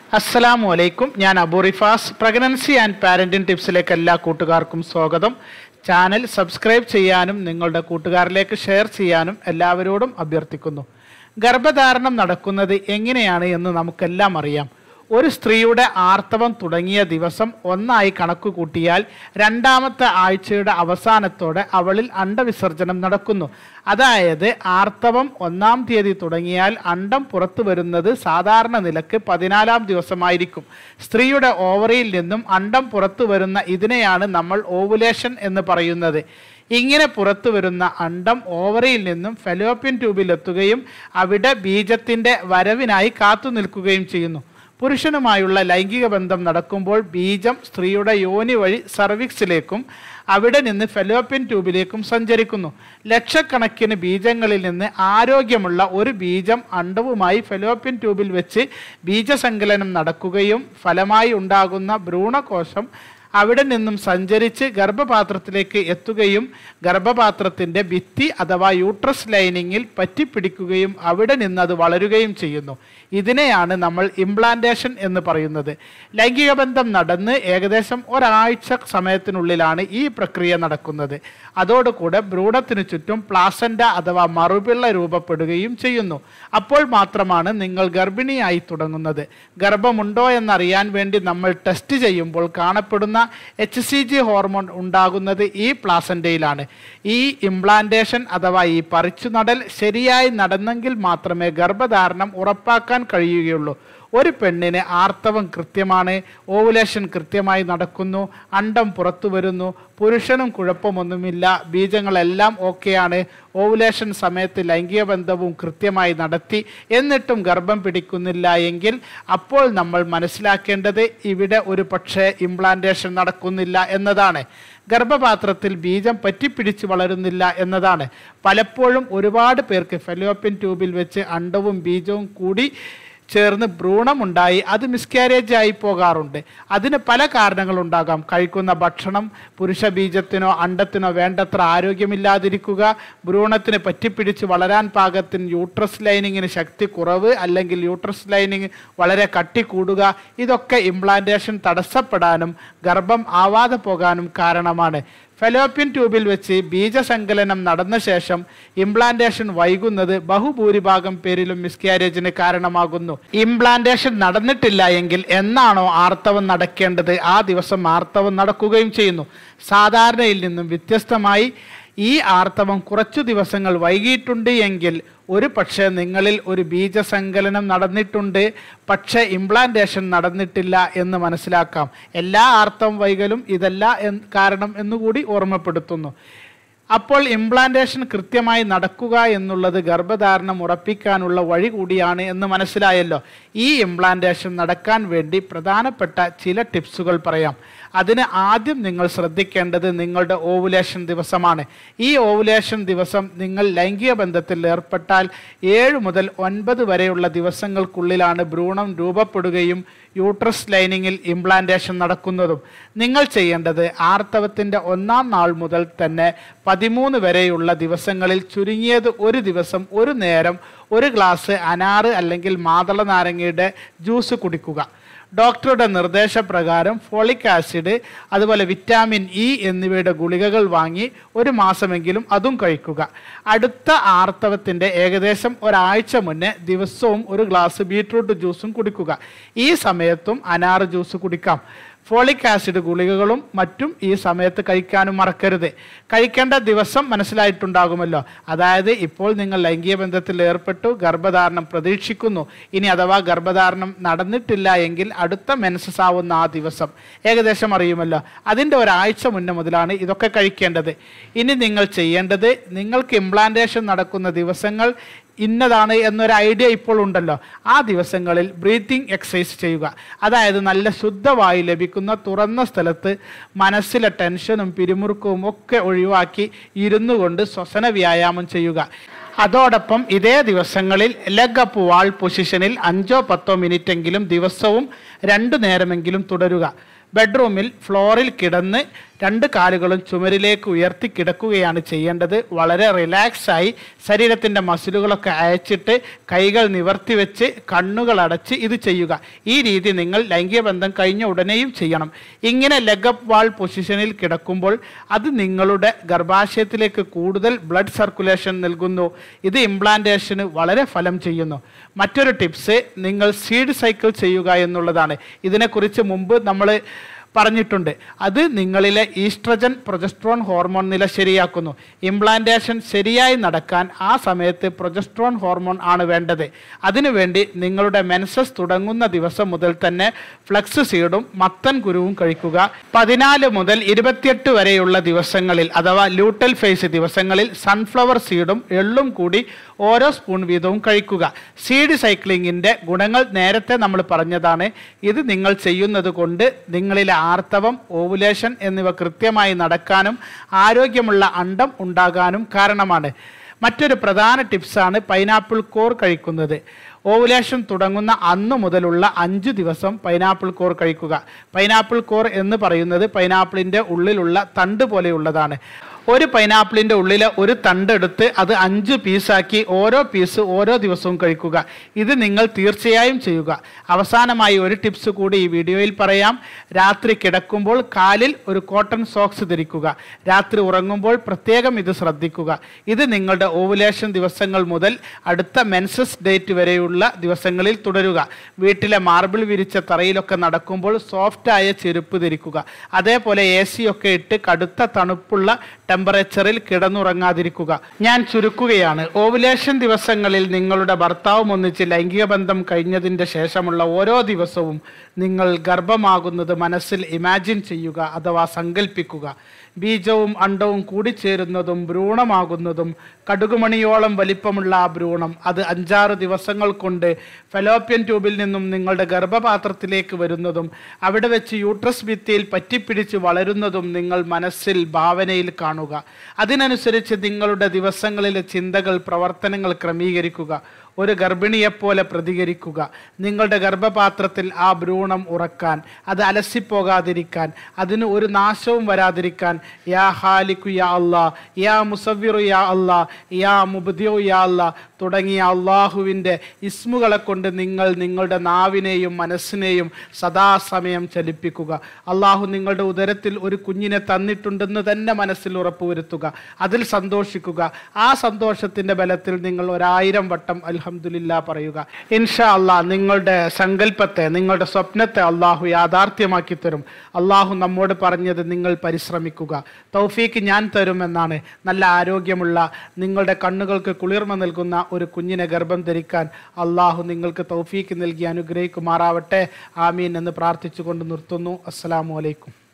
അസ്സലാമു അലൈക്കും ഞാൻ Abu Rifas pregnancy and parenting ടിപ്സിലേക്ക് എല്ലാ കൂട്ടുകാർക്കും സ്വാഗതം ചാനൽ സബ്സ്ക്രൈബ് ചെയ്യാനും നിങ്ങളുടെ കൂട്ടുകാരിലേക്ക് ഷെയർ ചെയ്യാനും എല്ലാവരോടും അഭ്യർത്ഥിക്കുന്നു ഗർഭധാരണം നടക്കുന്നത് എങ്ങനെയാണ് എന്ന് നമുക്കെല്ലാം അറിയാം ഒരു സ്ത്രീയുടെ ആർത്തവം തുടങ്ങിയ ദിവസം ഒന്നായി കണക്ക് കൂട്ടിയാൽ രണ്ടാമത്തെ ആഴ്ചയുടെ അവസാനത്തോടെ അവളിൽ അണ്ടവിസർജനം നടക്കുന്നു അതായത് ആർത്തവം ഒന്നാം തീയതി തുടങ്ങിയാൽ അണ്ടം പുറത്തു വരുന്നത് സാധാരണ നിലക്ക് പതിനാലാം ദിവസമായിരിക്കും സ്ത്രീയുടെ ഓവറിയിൽ നിന്നും അണ്ടം പുറത്തു വരുന്ന ഇതിനെയാണ് നമ്മൾ ഓവുലേഷൻ എന്ന് പറയുന്നത് ഇങ്ങനെ പുറത്തു വരുന്ന അണ്ടം ഓവറിയിൽ നിന്നും ഫെലോപ്യൻ ട്യൂബിലെത്തുകയും അവിടെ ബീജത്തിന്റെ വരവിനായി കാത്തു നിൽക്കുകയും ചെയ്യുന്നു പുരുഷനുമായുള്ള ലൈംഗിക ബന്ധം നടക്കുമ്പോൾ ബീജം സ്ത്രീയുടെ യോനി വഴി സർവിക്സിലേക്കും അവിടെ നിന്ന് ഫെലോപ്യൻ ട്യൂബിലേക്കും സഞ്ചരിക്കുന്നു ലക്ഷക്കണക്കിന് ബീജങ്ങളിൽ നിന്ന് ആരോഗ്യമുള്ള ഒരു ബീജം അണ്ടവുമായി ഫെലോപ്യൻ ട്യൂബിൽ വെച്ച് ബീജസങ്കലനം നടക്കുകയും ഫലമായി ഉണ്ടാകുന്ന ഭ്രൂണകോശം അവിടെ നിന്നും സഞ്ചരിച്ച് ഗർഭപാത്രത്തിലേക്ക് എത്തുകയും ഗർഭപാത്രത്തിൻ്റെ ഭിത്തി അഥവാ യൂട്രസ് ലൈനിങ്ങിൽ പറ്റിപ്പിടിക്കുകയും അവിടെ നിന്ന് അത് വളരുകയും ചെയ്യുന്നു ഇതിനെയാണ് നമ്മൾ ഇംപ്ലാന്റേഷൻ എന്ന് പറയുന്നത് ലൈംഗിക ബന്ധം നടന്ന് ഏകദേശം ഒരാഴ്ച സമയത്തിനുള്ളിലാണ് ഈ പ്രക്രിയ നടക്കുന്നത് അതോടുകൂടെ ഭ്രൂണത്തിനു ചുറ്റും പ്ലാസൻഡ അഥവാ മറുപിള്ള രൂപപ്പെടുകയും ചെയ്യുന്നു അപ്പോൾ മാത്രമാണ് നിങ്ങൾ ഗർഭിണിയായി തുടങ്ങുന്നത് ഗർഭമുണ്ടോ എന്നറിയാൻ വേണ്ടി നമ്മൾ ടെസ്റ്റ് ചെയ്യുമ്പോൾ കാണപ്പെടുന്ന എച്ച് സി ജി ഹോർമോൺ ഉണ്ടാകുന്നത് ഈ പ്ലാസൻഡയിലാണ് ഈ ഇംപ്ലാന്റേഷൻ അഥവാ ഈ പറിച്ചുനടൽ ശരിയായി നടന്നെങ്കിൽ മാത്രമേ ഗർഭധാരണം ഉറപ്പാക്കാൻ കഴിയുകയുള്ളൂ ഒരു പെണ്ണിന് ആർത്തവം കൃത്യമാണ് ഓവുലേഷൻ കൃത്യമായി നടക്കുന്നു അണ്ടം പുറത്തു വരുന്നു പുരുഷനും കുഴപ്പമൊന്നുമില്ല ബീജങ്ങളെല്ലാം ഓക്കെയാണ് ഓവുലേഷൻ സമയത്ത് ലൈംഗിക ബന്ധവും കൃത്യമായി നടത്തി എന്നിട്ടും ഗർഭം പിടിക്കുന്നില്ല എങ്കിൽ അപ്പോൾ നമ്മൾ മനസ്സിലാക്കേണ്ടത് ഇവിടെ ഒരു പക്ഷേ ഇംപ്ലാന്റേഷൻ നടക്കുന്നില്ല എന്നതാണ് ഗർഭപാത്രത്തിൽ ബീജം പറ്റിപ്പിടിച്ച് വളരുന്നില്ല എന്നതാണ് പലപ്പോഴും ഒരുപാട് പേർക്ക് ഫെലോപ്യൻ ട്യൂബിൽ വെച്ച് അണ്ടവും ബീജവും കൂടി ചേർന്ന് ഭ്രൂണമുണ്ടായി അത് മിസ്കാരേജ് ആയി പോകാറുണ്ട് അതിന് പല കാരണങ്ങളുണ്ടാകാം കഴിക്കുന്ന ഭക്ഷണം പുരുഷ ബീജത്തിനോ അണ്ടത്തിനോ വേണ്ടത്ര ആരോഗ്യമില്ലാതിരിക്കുക ഭ്രൂണത്തിന് പറ്റിപ്പിടിച്ച് വളരാൻ പാകത്തിന് യൂട്രസ് ലൈനിങ്ങിന് ശക്തി കുറവ് അല്ലെങ്കിൽ യൂട്രസ് ലൈനിങ് വളരെ കട്ടി കൂടുക ഇതൊക്കെ ഇംപ്ലാന്റേഷൻ തടസ്സപ്പെടാനും ഗർഭം ആവാതെ പോകാനും കാരണമാണ് ഫെലോപ്യൻ ട്യൂബിൽ വെച്ച് ബീജസങ്കലനം നടന്ന ശേഷം ഇംപ്ലാന്റേഷൻ വൈകുന്നത് ബഹുഭൂരിഭാഗം പേരിലും മിസ്കാരേജിന് കാരണമാകുന്നു ഇംപ്ലാന്റേഷൻ നടന്നിട്ടില്ല എങ്കിൽ എന്നാണോ ആർത്തവം നടക്കേണ്ടത് ആ ദിവസം ആർത്തവം നടക്കുകയും ചെയ്യുന്നു സാധാരണയിൽ നിന്നും വ്യത്യസ്തമായി ഈ ആർത്തവം കുറച്ചു ദിവസങ്ങൾ വൈകിയിട്ടുണ്ട് എങ്കിൽ ഒരു പക്ഷേ നിങ്ങളിൽ ഒരു ബീജസങ്കലനം നടന്നിട്ടുണ്ട് പക്ഷേ ഇംപ്ലാന്റേഷൻ നടന്നിട്ടില്ല എന്ന് മനസ്സിലാക്കാം എല്ലാ ആർത്തവം വൈകലും ഇതല്ല എന്ന് കാരണം എന്നുകൂടി ഓർമ്മപ്പെടുത്തുന്നു അപ്പോൾ ഇംപ്ലാന്റേഷൻ കൃത്യമായി നടക്കുക എന്നുള്ളത് ഗർഭധാരണം ഉറപ്പിക്കാനുള്ള വഴി കൂടിയാണ് എന്ന് മനസ്സിലായല്ലോ ഈ ഇംപ്ലാന്റേഷൻ നടക്കാൻ വേണ്ടി പ്രധാനപ്പെട്ട ചില ടിപ്സുകൾ പറയാം അതിന് ആദ്യം നിങ്ങൾ ശ്രദ്ധിക്കേണ്ടത് നിങ്ങളുടെ ഓവുലേഷൻ ദിവസമാണ് ഈ ഓവുലേഷൻ ദിവസം നിങ്ങൾ ലൈംഗിക ബന്ധത്തിൽ ഏർപ്പെട്ടാൽ ഏഴ് മുതൽ ഒൻപത് വരെയുള്ള ദിവസങ്ങൾക്കുള്ളിലാണ് ഭ്രൂണം രൂപപ്പെടുകയും യൂട്രസ് ലൈനിങ്ങിൽ ഇംപ്ലാന്റേഷൻ നടക്കുന്നതും നിങ്ങൾ ചെയ്യേണ്ടത് ആർത്തവത്തിൻ്റെ ഒന്നാം നാൾ മുതൽ തന്നെ പതിമൂന്ന് വരെയുള്ള ദിവസങ്ങളിൽ ചുരുങ്ങിയത് ഒരു ദിവസം ഒരു നേരം ഒരു ഗ്ലാസ് അനാറ് അല്ലെങ്കിൽ മാതള നാരങ്ങയുടെ ജ്യൂസ് കുടിക്കുക ഡോക്ടറുടെ നിർദ്ദേശപ്രകാരം ഫോളിക് ആസിഡ് അതുപോലെ വിറ്റാമിൻ ഇ എന്നിവയുടെ ഗുളികകൾ വാങ്ങി ഒരു മാസമെങ്കിലും അതും കഴിക്കുക അടുത്ത ആർത്തവത്തിൻ്റെ ഏകദേശം ഒരാഴ്ച മുന്നേ ദിവസവും ഒരു ഗ്ലാസ് ബീട്രൂട്ട് ജ്യൂസും കുടിക്കുക ഈ സമയത്തും അനാറ് ജ്യൂസ് കുടിക്കാം ഫോളിക് ആസിഡ് ഗുളികകളും മറ്റും ഈ സമയത്ത് കഴിക്കാനും മറക്കരുത് കഴിക്കേണ്ട ദിവസം മനസ്സിലായിട്ടുണ്ടാകുമല്ലോ അതായത് ഇപ്പോൾ നിങ്ങൾ ലൈംഗിക ബന്ധത്തിൽ ഏർപ്പെട്ടു ഗർഭധാരണം പ്രതീക്ഷിക്കുന്നു ഇനി അഥവാ ഗർഭധാരണം നടന്നിട്ടില്ല എങ്കിൽ അടുത്ത മെൻസസ് ആവുന്ന ആ ദിവസം ഏകദേശം അറിയുമല്ലോ അതിൻ്റെ ഒരാഴ്ച മുന്നേ മുതലാണ് ഇതൊക്കെ കഴിക്കേണ്ടത് ഇനി നിങ്ങൾ ചെയ്യേണ്ടത് നിങ്ങൾക്ക് ഇംപ്ലാന്റേഷൻ നടക്കുന്ന ദിവസങ്ങൾ ഇന്നതാണ് എന്നൊരു ഐഡിയ ഇപ്പോൾ ഉണ്ടല്ലോ ആ ദിവസങ്ങളിൽ ബ്രീത്തിങ് എക്സസൈസ് ചെയ്യുക അതായത് നല്ല ശുദ്ധവായു ലഭിക്കുന്ന തുറന്ന സ്ഥലത്ത് മനസ്സിലെ ടെൻഷനും പിരിമുറുക്കവും ഒക്കെ ഒഴിവാക്കി ഇരുന്നു കൊണ്ട് ശ്വസന വ്യായാമം ചെയ്യുക അതോടൊപ്പം ഇതേ ദിവസങ്ങളിൽ ലെഗ് അപ്പ് വാൾ പൊസിഷനിൽ അഞ്ചോ പത്തോ മിനിറ്റെങ്കിലും ദിവസവും രണ്ടു നേരമെങ്കിലും തുടരുക ബെഡ്റൂമിൽ ഫ്ലോറിൽ കിടന്ന് രണ്ട് കാലുകളും ചുമരിലേക്ക് ഉയർത്തി കിടക്കുകയാണ് ചെയ്യേണ്ടത് വളരെ റിലാക്സ് ആയി ശരീരത്തിൻ്റെ മസിലുകളൊക്കെ അയച്ചിട്ട് കൈകൾ നിവർത്തി വെച്ച് കണ്ണുകൾ അടച്ച് ഇത് ചെയ്യുക ഈ രീതി നിങ്ങൾ ലൈംഗിക ബന്ധം കഴിഞ്ഞ ഉടനെയും ചെയ്യണം ഇങ്ങനെ ലെഗപ്പ് വാൾ പൊസിഷനിൽ കിടക്കുമ്പോൾ അത് നിങ്ങളുടെ ഗർഭാശയത്തിലേക്ക് കൂടുതൽ ബ്ലഡ് സർക്കുലേഷൻ നൽകുന്നു ഇത് ഇംപ്ലാന്റേഷന് വളരെ ഫലം ചെയ്യുന്നു മറ്റൊരു ടിപ്സ് നിങ്ങൾ സീഡ് സൈക്കിൾ ചെയ്യുക എന്നുള്ളതാണ് ഇതിനെക്കുറിച്ച് മുമ്പ് നമ്മൾ പറഞ്ഞിട്ടുണ്ട് അത് നിങ്ങളിലെ ഈസ്ട്രജൻ പ്രൊജസ്ട്രോൺ ഹോർമോൺ നില ശരിയാക്കുന്നു ഇംപ്ലാന്റേഷൻ ശരിയായി നടക്കാൻ ആ സമയത്ത് പ്രൊജസ്ട്രോൺ ഹോർമോൺ ആണ് വേണ്ടത് അതിനുവേണ്ടി നിങ്ങളുടെ മെൻസസ് തുടങ്ങുന്ന ദിവസം മുതൽ തന്നെ ഫ്ലക്സ് സീഡും മത്തൻ കുരുവും കഴിക്കുക പതിനാല് മുതൽ ഇരുപത്തിയെട്ട് വരെയുള്ള ദിവസങ്ങളിൽ അഥവാ ലൂട്ടൽ ഫേസ് ദിവസങ്ങളിൽ സൺഫ്ലവർ സീഡും എള്ളും കൂടി ഓരോ സ്പൂൺ വീതവും കഴിക്കുക സീഡ് സൈക്ലിങ്ങിൻ്റെ ഗുണങ്ങൾ നേരത്തെ നമ്മൾ പറഞ്ഞതാണ് ഇത് നിങ്ങൾ ചെയ്യുന്നത് കൊണ്ട് നിങ്ങളിലെ ആർത്തവം ഓവുലേഷൻ എന്നിവ കൃത്യമായി നടക്കാനും ആരോഗ്യമുള്ള അണ്ടം ഉണ്ടാകാനും കാരണമാണ് മറ്റൊരു പ്രധാന ടിപ്സാണ് പൈനാപ്പിൾ കോർ കഴിക്കുന്നത് ഓവുലേഷൻ തുടങ്ങുന്ന അന്ന് മുതലുള്ള അഞ്ച് ദിവസം പൈനാപ്പിൾ കോർ കഴിക്കുക പൈനാപ്പിൾ കോർ എന്ന് പറയുന്നത് പൈനാപ്പിളിൻ്റെ ഉള്ളിലുള്ള തണ്ട് പോലെയുള്ളതാണ് ഒരു പൈനാപ്പിളിൻ്റെ ഉള്ളിലെ ഒരു തണ്ടെടുത്ത് അത് അഞ്ച് പീസാക്കി ഓരോ പീസ് ഓരോ ദിവസവും കഴിക്കുക ഇത് നിങ്ങൾ തീർച്ചയായും ചെയ്യുക അവസാനമായി ഒരു ടിപ്സ് കൂടി ഈ വീഡിയോയിൽ പറയാം രാത്രി കിടക്കുമ്പോൾ കാലിൽ ഒരു കോട്ടൺ സോക്സ് ധരിക്കുക രാത്രി ഉറങ്ങുമ്പോൾ പ്രത്യേകം ഇത് ശ്രദ്ധിക്കുക ഇത് നിങ്ങളുടെ ഓവുലേഷൻ ദിവസങ്ങൾ മുതൽ അടുത്ത മെൻസസ് ഡേറ്റ് വരെയുള്ള ദിവസങ്ങളിൽ തുടരുക വീട്ടിലെ മാർബിൾ വിരിച്ച തറയിലൊക്കെ നടക്കുമ്പോൾ സോഫ്റ്റായ ചെരുപ്പ് ധരിക്കുക അതേപോലെ എ സി ഒക്കെ ഇട്ട് കടുത്ത തണുപ്പുള്ള ടെമ്പറേച്ചറിൽ കിടന്നുറങ്ങാതിരിക്കുക ഞാൻ ചുരുക്കുകയാണ് ഓവുലേഷൻ ദിവസങ്ങളിൽ നിങ്ങളുടെ ഭർത്താവും ഒന്നിച്ച് ലൈംഗിക ബന്ധം കഴിഞ്ഞതിൻ്റെ ശേഷമുള്ള ഓരോ ദിവസവും നിങ്ങൾ ഗർഭമാകുന്നത് മനസ്സിൽ ഇമാജിൻ ചെയ്യുക അഥവാ സങ്കല്പിക്കുക ബീജവും അണ്ടവും കൂടിച്ചേരുന്നതും ഭ്രൂണമാകുന്നതും കടുകുമണിയോളം വലിപ്പമുള്ള ആ ഭ്രൂണം അത് അഞ്ചാറ് ദിവസങ്ങൾ കൊണ്ട് ഫെലോപ്യൻ ട്യൂബിൽ നിന്നും നിങ്ങളുടെ ഗർഭപാത്രത്തിലേക്ക് വരുന്നതും അവിടെ വെച്ച് യൂട്രസ് ഭിത്തിയിൽ പറ്റിപ്പിടിച്ച് വളരുന്നതും നിങ്ങൾ മനസ്സിൽ ഭാവനയിൽ കാണുക അതിനനുസരിച്ച് നിങ്ങളുടെ ദിവസങ്ങളിലെ ചിന്തകൾ പ്രവർത്തനങ്ങൾ ക്രമീകരിക്കുക ഒരു ഗർഭിണിയെപ്പോലെ പ്രതികരിക്കുക നിങ്ങളുടെ ഗർഭപാത്രത്തിൽ ആ ഭ്രൂണം ഉറക്കാൻ അത് അലസിപ്പോകാതിരിക്കാൻ അതിന് ഒരു നാശവും വരാതിരിക്കാൻ യാ ഹാലിക്കു യാ അല്ലാ യാ മുസവ്വിറു യാ അല്ലാ യാ മുബ്ദിയു യാ അല്ലാ തുടങ്ങിയ അള്ളാഹുവിൻ്റെ ഇസ്മുകളെ കൊണ്ട് നിങ്ങൾ നിങ്ങളുടെ നാവിനെയും മനസ്സിനെയും സദാസമയം ചലിപ്പിക്കുക അള്ളാഹു നിങ്ങളുടെ ഉദരത്തിൽ ഒരു കുഞ്ഞിനെ തന്നിട്ടുണ്ടെന്ന് തന്നെ മനസ്സിൽ ഉറപ്പുവരുത്തുക അതിൽ സന്തോഷിക്കുക ആ സന്തോഷത്തിൻ്റെ ബലത്തിൽ നിങ്ങൾ ഒരായിരം വട്ടം അൽഹംദുലില്ല പറയുക ഇൻഷാ അള്ളാഹ് നിങ്ങളുടെ സങ്കല്പത്തെ നിങ്ങളുടെ സ്വപ്നത്തെ അള്ളാഹു യാഥാർത്ഥ്യമാക്കി തരും അള്ളാഹു നമ്മോട് പറഞ്ഞത് നിങ്ങൾ പരിശ്രമിക്കുക തൗഫീക്ക് ഞാൻ തരുമെന്നാണ് നല്ല ആരോഗ്യമുള്ള നിങ്ങളുടെ കണ്ണുകൾക്ക് കുളിർമ നൽകുന്ന ഒരു കുഞ്ഞിനെ ഗർഭം ധരിക്കാൻ അള്ളാഹു നിങ്ങൾക്ക് തൗഫീക്ക് നൽകി അനുഗ്രഹിക്കുമാറാവട്ടെ ആമീൻ എന്ന് പ്രാർത്ഥിച്ചുകൊണ്ട് നിർത്തുന്നു അസ്സലാമു അലൈക്കും